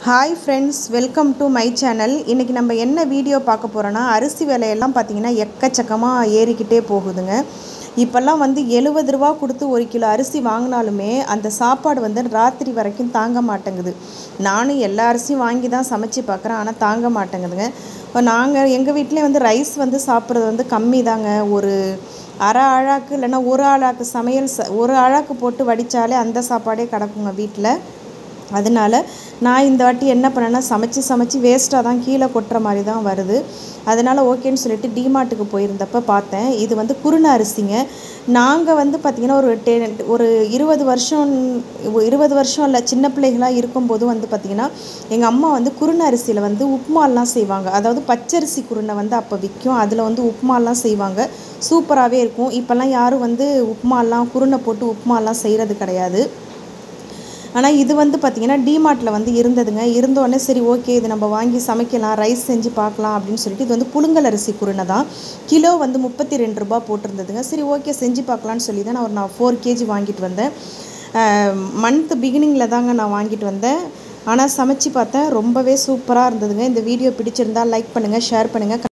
hi friends welcome to my channel இன்றைக்கி நம்ம என்ன வீடியோ பார்க்க போகிறோன்னா அரிசி விலையெல்லாம் பார்த்திங்கன்னா எக்கச்சக்கமாக ஏறிக்கிட்டே போகுதுங்க இப்போல்லாம் வந்து எழுபது ரூபா கொடுத்து ஒரு கிலோ அரிசி வாங்கினாலுமே அந்த சாப்பாடு வந்து ராத்திரி வரைக்கும் தாங்க மாட்டேங்குது நானும் எல்லா அரிசியும் வாங்கி தான் சமைச்சு பார்க்குறேன் ஆனால் தாங்க மாட்டேங்குதுங்க இப்போ நாங்கள் எங்கள் வீட்டிலே வந்து ரைஸ் வந்து சாப்பிட்றது வந்து கம்மி தாங்க ஒரு அரை அழாக்கு இல்லைன்னா ஒரு ஆளாக்கு சமையல் ச ஒரு அழாக்கு போட்டு வடித்தாலே அந்த சாப்பாடே கிடக்குங்க வீட்டில் அதனால நான் இந்த வாட்டி என்ன பண்ணேன்னா சமைச்சு சமைச்சு வேஸ்ட்டாக தான் கீழே கொட்டுற மாதிரி தான் வருது அதனால் ஓகேன்னு சொல்லிட்டு டிமார்ட்டுக்கு போயிருந்தப்ப பார்த்தேன் இது வந்து குருணை அரிசிங்க நாங்கள் வந்து பார்த்திங்கன்னா ஒரு டென் ஒரு இருபது வருஷம் இருபது வருஷம் இல்லை சின்ன பிள்ளைகளாக இருக்கும்போது வந்து பார்த்திங்கன்னா எங்கள் அம்மா வந்து குருணை அரிசியில் வந்து உப்புமாலாம் செய்வாங்க அதாவது பச்சரிசி குருணை வந்து அப்போ விற்கும் அதில் வந்து உப்புமாலாம் செய்வாங்க சூப்பராகவே இருக்கும் இப்போல்லாம் யாரும் வந்து உப்புமாலாம் குருணை போட்டு உப்புமாலாம் செய்கிறது கிடையாது ஆனால் இது வந்து பார்த்திங்கன்னா டிமார்ட்டில் வந்து இருந்ததுங்க இருந்தோடனே சரி ஓகே இது நம்ம வாங்கி சமைக்கலாம் ரைஸ் செஞ்சு பார்க்கலாம் அப்படின்னு சொல்லிட்டு இது வந்து புழுங்கல் அரிசி குருணை தான் கிலோ வந்து முப்பத்தி ரெண்டு ரூபா போட்டிருந்ததுங்க சரி ஓகே செஞ்சு பார்க்கலான்னு சொல்லி தான் நான் ஒரு நான் ஃபோர் கேஜி வாங்கிட்டு வந்தேன் மந்த் பிகினிங்கில் தாங்க நான் வாங்கிட்டு வந்தேன் ஆனால் சமைச்சு பார்த்தேன் ரொம்பவே சூப்பராக இருந்ததுங்க இந்த வீடியோ பிடிச்சிருந்தா லைக் பண்ணுங்கள் ஷேர் பண்ணுங்கள்